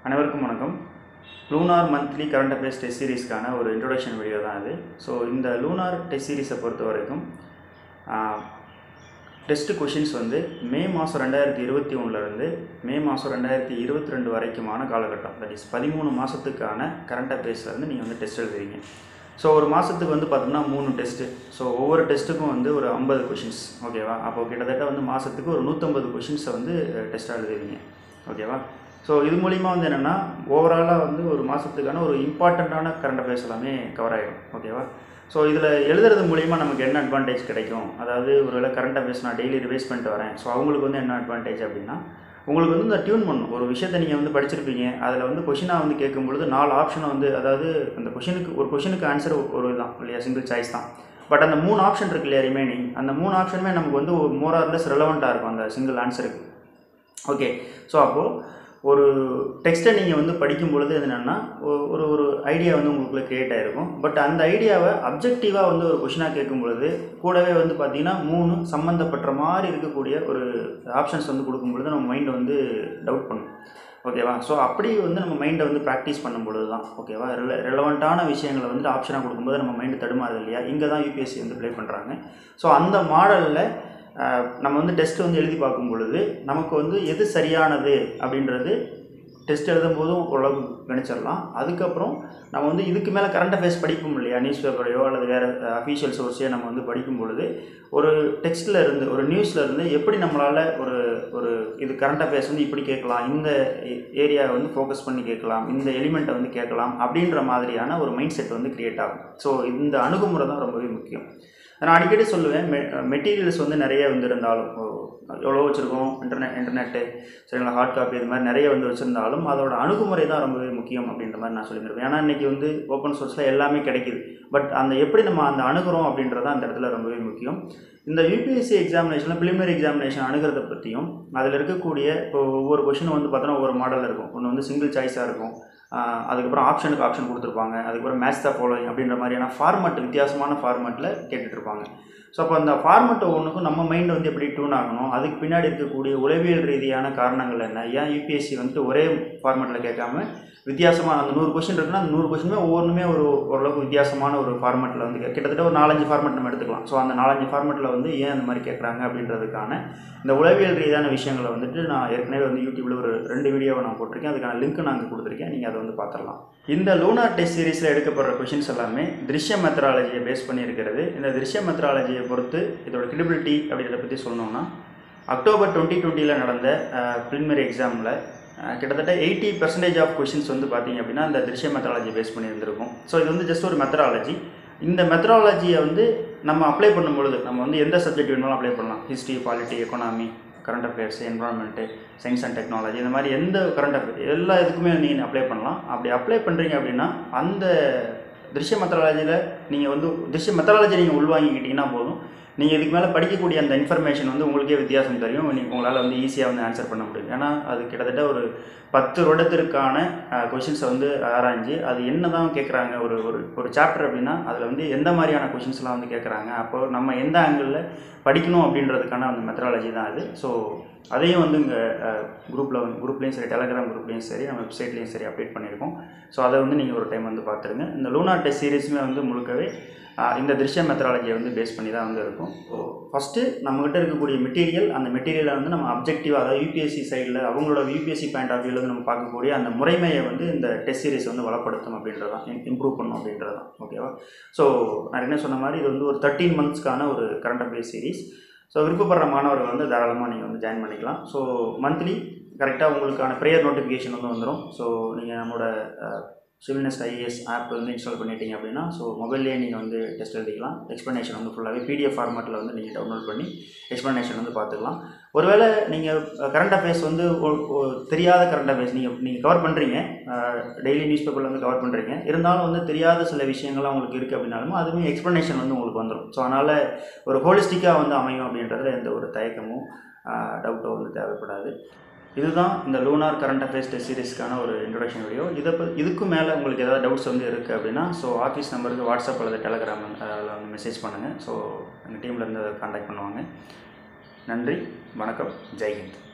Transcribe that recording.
அனைவருக்கும் வணக்கம் lunar monthly current affairs test சீரிஸ்க்கான ஒரு இன்ட்ரொடக்ஷன் வீடியோ தான் இது ஸோ இந்த லூனார் டெஸ்ட் சீரிஸை பொறுத்த வரைக்கும் டெஸ்ட் கொஷின்ஸ் வந்து மே மாதம் ரெண்டாயிரத்தி இருபத்தி ஒன்றுலேருந்து மே மாதம் ரெண்டாயிரத்தி இருபத்தி ரெண்டு வரைக்குமான காலகட்டம் தட் இஸ் பதிமூணு மாதத்துக்கான கரண்ட் அஃபேர்ஸ்லேருந்து நீங்கள் வந்து டெஸ்ட் எழுதுறீங்க ஸோ ஒரு மாதத்துக்கு வந்து பார்த்தோம்னா மூணு டெஸ்ட்டு ஸோ ஒவ்வொரு டெஸ்ட்டுக்கும் வந்து ஒரு ஐம்பது கொஷின்ஸ் ஓகேவா அப்போ கிட்டத்தட்ட வந்து மாதத்துக்கு ஒரு நூற்றம்பது கொஷின்ஸை வந்து டெஸ்ட்டாக எழுதுவீங்க ஓகேவா ஸோ இது மூலிமா வந்து என்னென்னா ஓவராலாக வந்து ஒரு மாதத்துக்கான ஒரு இம்பார்ட்டண்ட்டான கரண்ட் அஃபேர்ஸ் எல்லாமே கவர் ஆகிடும் ஓகேவா ஸோ இதில் எழுதுறது மூலிமா நமக்கு என்ன அட்வான்டேஜ் கிடைக்கும் அதாவது ஒருவேளை கரண்ட் அஃபேர்ஸ் நான் டெய்லி ரிவைஸ் பண்ணிட்டு வரேன் ஸோ அவங்களுக்கு வந்து என்ன அட்வான்டேஜ் அப்படின்னா உங்களுக்கு வந்து இந்த டியூன் பண்ணும் ஒரு விஷயத்தை நீங்கள் வந்து படிச்சிருப்பீங்க அதில் வந்து கொஷினாக வந்து கேட்கும்பொழுது நாலு ஆப்ஷனை வந்து அதாவது அந்த கொஷினுக்கு ஒரு கொஷினுக்கு ஆன்சர் ஒரு தான் இல்லையா சிங்கிள் சாய்ஸ் தான் பட் அந்த மூணு ஆப்ஷன் இருக்கு இல்லையா ரிமைனிங் அந்த மூணு ஆப்ஷனுமே நமக்கு வந்து மோர் ஆர்லெஸ் ரெலவெண்ட்டாக இருக்கும் அந்த சிங்கிள் ஆன்சருக்கு ஓகே ஸோ அப்போது ஒரு டெக்ஸ்ட்டை நீங்கள் வந்து படிக்கும் பொழுது என்னென்னா ஒரு ஒரு ஐடியா வந்து உங்களுக்குள்ள க்ரியேட் ஆகிருக்கும் பட் அந்த ஐடியாவை அப்ஜெக்டிவாக வந்து ஒரு கொஷினாக கேட்கும் பொழுது கூடவே வந்து பார்த்திங்கன்னா மூணு சம்மந்தப்பட்ட மாதிரி இருக்கக்கூடிய ஒரு ஆப்ஷன்ஸ் வந்து கொடுக்கும் பொழுது நம்ம மைண்டை வந்து டவுட் பண்ணும் ஓகேவா ஸோ அப்படி வந்து நம்ம மைண்டை வந்து ப்ராக்டிஸ் பண்ணும் பொழுது தான் ஓகேவா ரெல ரெலவெண்ட்டான விஷயங்களை வந்து ஆப்ஷனாக கொடுக்கும்போது நம்ம மைண்டு தடுமாறுது இல்லையா இங்கே தான் யூபிஎஸ்சி வந்து ப்ளே பண்ணுறாங்க ஸோ அந்த மாடலில் நம்ம வந்து டெஸ்ட் வந்து எழுதி பார்க்கும் பொழுது நமக்கு வந்து எது சரியானது அப்படின்றது டெஸ்ட் எழுதும் போதும் ஓரளவுக்கு கணிச்சிடலாம் அதுக்கப்புறம் நம்ம வந்து இதுக்கு மேலே கரண்ட் அஃபேர்ஸ் படிப்போம் இல்லையா நியூஸ் பேப்பரையோ அல்லது வேறு அஃபீஷியல் சோர்ஸையோ நம்ம வந்து படிக்கும் பொழுது ஒரு டெக்ஸ்ட்டில் இருந்து ஒரு நியூஸில் இருந்து எப்படி நம்மளால் ஒரு ஒரு இது கரண்ட் அஃபேர்ஸ் வந்து இப்படி கேட்கலாம் இந்த ஏரியாவை வந்து ஃபோக்கஸ் பண்ணி கேட்கலாம் இந்த எலிமெண்ட்டை வந்து கேட்கலாம் அப்படின்ற மாதிரியான ஒரு மைண்ட் செட் வந்து க்ரியேட் ஆகும் ஸோ இந்த அணுகுமுறை தான் ரொம்பவே முக்கியம் நான் அடிக்கடி சொல்லுவேன் மெ மெட்டீரியல்ஸ் வந்து நிறைய வந்து இருந்தாலும் எவ்வளோ வச்சுருக்கோம் இன்டர்நெட் இன்டர்நெட்டு சரிங்களா ஹார்ட் காப்பி இது மாதிரி நிறைய வந்து வச்சுருந்தாலும் அதோட அணுகுமுறை தான் ரொம்பவே முக்கியம் அப்படின்ற மாதிரி நான் சொல்லியிருப்பேன் ஏன்னா இன்றைக்கி வந்து ஓப்பன் சோர்ஸில் எல்லாமே கிடைக்குது பட் அந்த எப்படி நம்ம அந்த அணுகிறோம் அப்படின்றது அந்த இடத்துல ரொம்பவே முக்கியம் இந்த யூபிஎஸ்சி எக்ஸாமினேஷனில் ப்ரிலிமினரி எக்ஸாமினேஷன் அணுகிறத பற்றியும் அதில் இருக்கக்கூடிய இப்போ ஒவ்வொரு கொஷினும் வந்து பார்த்தோன்னா ஒவ்வொரு மாடலில் இருக்கும் ஒன்று வந்து சிங்கிள் சாய்ஸாக இருக்கும் அதுக்கப்புறம் ஆப்ஷனுக்கு ஆப்ஷன் கொடுத்துருப்பாங்க அதுக்கப்புறம் மேட்ச் த ஃபாலோயிங் அப்படின்ற மாதிரியான ஃபார்மட் வித்தியாசமான ஃபார்மட்டில் கேட்டுட்ருப்பாங்க ஸோ அப்போ அந்த ஃபார்மெட் ஒன்றுக்கும் நம்ம மைண்ட் வந்து எப்படி டியூன் ஆகணும் அதுக்கு பின்னாடி இருக்கக்கூடிய உளவியல் ரீதியான காரணங்கள் என்ன ஏன் யூபிஎஸ்சி வந்துட்டு ஒரே ஃபார்மெட்டில் கேட்காம வித்தியாசமாக அந்த நூறு கொஷின் இருக்குன்னா அந்த நூறு கொஷினுமே ஒவ்வொன்றுமே ஒரு ஓரளவுக்கு வித்தியாசமான ஒரு ஃபார்மெட்டில் வந்து கிட்டத்தட்ட ஒரு நாலஞ்சு ஃபார்மெட் நம்ம எடுத்துக்கலாம் ஸோ அந்த நாலஞ்சு ஃபார்மெட்டில் வந்து ஏன் அந்த மாதிரி கேட்குறாங்க அப்படின்றதுக்கான இந்த உளவியல் ரீதியான விஷயங்களை வந்துட்டு நான் ஏற்கனவே வந்து யூடியூப்பில் ஒரு ரெண்டு வீடியோவை நான் போட்டிருக்கேன் அதுக்கான லிங்க் நான் அங்கே கொடுத்துருக்கேன் நீங்கள் அதை வந்து பார்த்துடலாம் இந்த லூனார் டெஸ்ட் சீரிஸில் எடுக்கப்படுற கொஷின்ஸ் எல்லாமே திருஷ்ய மெத்தடாலஜியை பேஸ் பண்ணி இருக்கிறது இந்த திருஷ்ய மெத்தடாலஜியை பொறுத்து இதோட கிரெடிபிலிட்டி அப்படின்றத பற்றி சொல்லணும்னா அக்டோபர் டுவெண்ட்டி டுவெண்ட்டியில் நடந்த ப்ரிலிமினரி எக்ஸாமில் கிட்டத்தட்ட எயிட்டி பர்சன்டேஜ் ஆஃப் கொஷின்ஸ் வந்து பார்த்திங்க அப்படின்னா இந்த திருஷ்ய மெத்தடாலஜி பேஸ் பண்ணி இருந்திருக்கும் ஸோ இது வந்து ஜஸ்ட் ஒரு மெத்தடாலஜி இந்த மெத்தடாலஜியை வந்து நம்ம அப்ளை பண்ணும்பொழுது நம்ம வந்து எந்த சப்ஜெக்ட் வேணாலும் அப்ளை பண்ணலாம் history polity economy current affairs environment science and technology இந்த மாதிரி எந்த கரண்ட் அஃபேர் எல்லா இதுக்குமே நீங்கள் அப்ளை பண்ணலாம் அப்படி அப்ளை பண்ணுறீங்க அப்படின்னா அந்த திருஷ்ய மெத்தடாலஜியில் நீங்கள் வந்து திருஷ்ய மெத்தடாலஜி நீங்கள் உள்வாங்கிக்கிட்டிங்கன்னா போதும் நீங்கள் இதுக்கு மேலே படிக்கக்கூடிய அந்த இன்ஃபர்மேஷன் வந்து உங்களுக்கே வித்தியாசம் தெரியும் நீங்கள் உங்களால் வந்து ஈஸியாக வந்து ஆன்சர் பண்ண முடியும் ஏன்னா அது கிட்டத்தட்ட ஒரு பத்து வருடத்திற்கான கொஷின்ஸை வந்து ஆராய்ஞ்சு அது என்ன தான் கேட்குறாங்க ஒரு ஒரு ஒரு சாப்டர் அப்படின்னா அதில் வந்து எந்த மாதிரியான கொஷின்ஸ்லாம் வந்து கேட்குறாங்க அப்போ நம்ம எந்த ஆங்கிளில் படிக்கணும் அப்படின்றதுக்கான அந்த மெத்தடாலஜி தான் அது ஸோ அதையும் வந்து இங்கே குரூப்பில் வந்து குரூப்லேயும் சரி டெலகிராம் குரூப்லேயும் சரி நம்ம வெப்சைட்லேயும் சரி அப்டேட் பண்ணியிருக்கோம் ஸோ அதை வந்து நீங்கள் ஒரு டைம் வந்து பார்த்துருங்க இந்த லூனார் டெஸ்ட் சீரீஸுமே வந்து முழுக்கவே இந்த திருஷ்ய மெத்தடாலஜியை வந்து பேஸ் பண்ணி தான் வந்து இருக்கும் ஸோ ஃபஸ்ட்டு நம்மகிட்ட இருக்கக்கூடிய மெட்டீரியல் அந்த மெட்டீரியலை வந்து நம்ம அப்ஜெக்டிவாக அதாவது யூபிஎஸ்சி சைடில் அவங்களோட யூபிஎஸ்சி பாயிண்ட் ஆஃப் வியூவில் வந்து நம்ம பார்க்கக்கூடிய அந்த முறைமையை வந்து இந்த டெஸ்ட் சீரிஸ் வந்து வளப்படுத்தும் அப்படின்றதான் இம்ப்ரூவ் பண்ணும் அப்படின்றதான் ஓகேவா ஸோ நான் என்ன சொன்ன மாதிரி இது வந்து ஒரு தேர்ட்டீன் மந்த்ஸ்க்கான ஒரு கரண்ட் அஃபேர்ஸ் சீரிஸ் ஸோ விருப்பப்படுற மாணவர்கள் வந்து தாராளமாக நீங்கள் வந்து ஜாயின் பண்ணிக்கலாம் ஸோ மந்த்லி கரெக்டாக உங்களுக்கான ப்ரேயர் நோட்டிஃபிகேஷன் வந்து வந்துடும் ஸோ நீங்கள் நம்மளோட சிவில்னஸ் ஐஏஎஸ் ஆப் வந்து இன்ஸ்டால் பண்ணிட்டீங்க அப்படின்னா ஸோ மொபைல்லேயே நீங்கள் வந்து டெஸ்ட் எழுதிக்கலாம் எக்ஸ்ப்ளனேஷன் வந்து ஃபுல்லாகவே பிடிஎஃப் ஃபார்மேட்டில் வந்து நீங்கள் டவுன்லோட் பண்ணி எக்ஸ்ப்ளனேஷன் வந்து பார்த்துக்கலாம் ஒருவேளை நீங்கள் கரண்ட் அஃபேர்ஸ் வந்து தெரியாத கரண்ட் அஃபேர்ஸ் நீங்கள் நீங்கள் கவர் பண்ணுறீங்க டெய்லி நியூஸ் பேப்பரில் வந்து கவர் பண்ணுறீங்க இருந்தாலும் வந்து தெரியாத சில விஷயங்கள்லாம் உங்களுக்கு இருக்குது அப்படின்னாலும் அதுவுமே எக்ஸ்ப்ளனேஷன் வந்து உங்களுக்கு வந்துடும் ஸோ அதனால் ஒரு ஹோலிஸ்டிக்காக வந்து அமையும் அப்படின்றதுல எந்த ஒரு தயக்கமும் டவுட்டோ வந்து தேவைப்படாது இதுதான் இந்த லூனார் கரண்ட் அஃபேர்ஸ் டெஸ்ட் சீரிஸ்க்கான ஒரு இன்ட்ரொடக்ஷன் வீடியோ இதை இதுக்கு மேலே உங்களுக்கு ஏதாவது டவுட்ஸ் வந்து இருக்குது அப்படின்னா ஸோ ஆஃபீஸ் நம்பருக்கு வாட்ஸ்அப் அல்லது டெலகிராம் அதில் வந்து மெசேஜ் பண்ணுங்கள் ஸோ எங்கள் டீம்லேருந்து காண்டாக்ட் பண்ணுவாங்க நன்றி வணக்கம் ஜெய்ஹிந்த்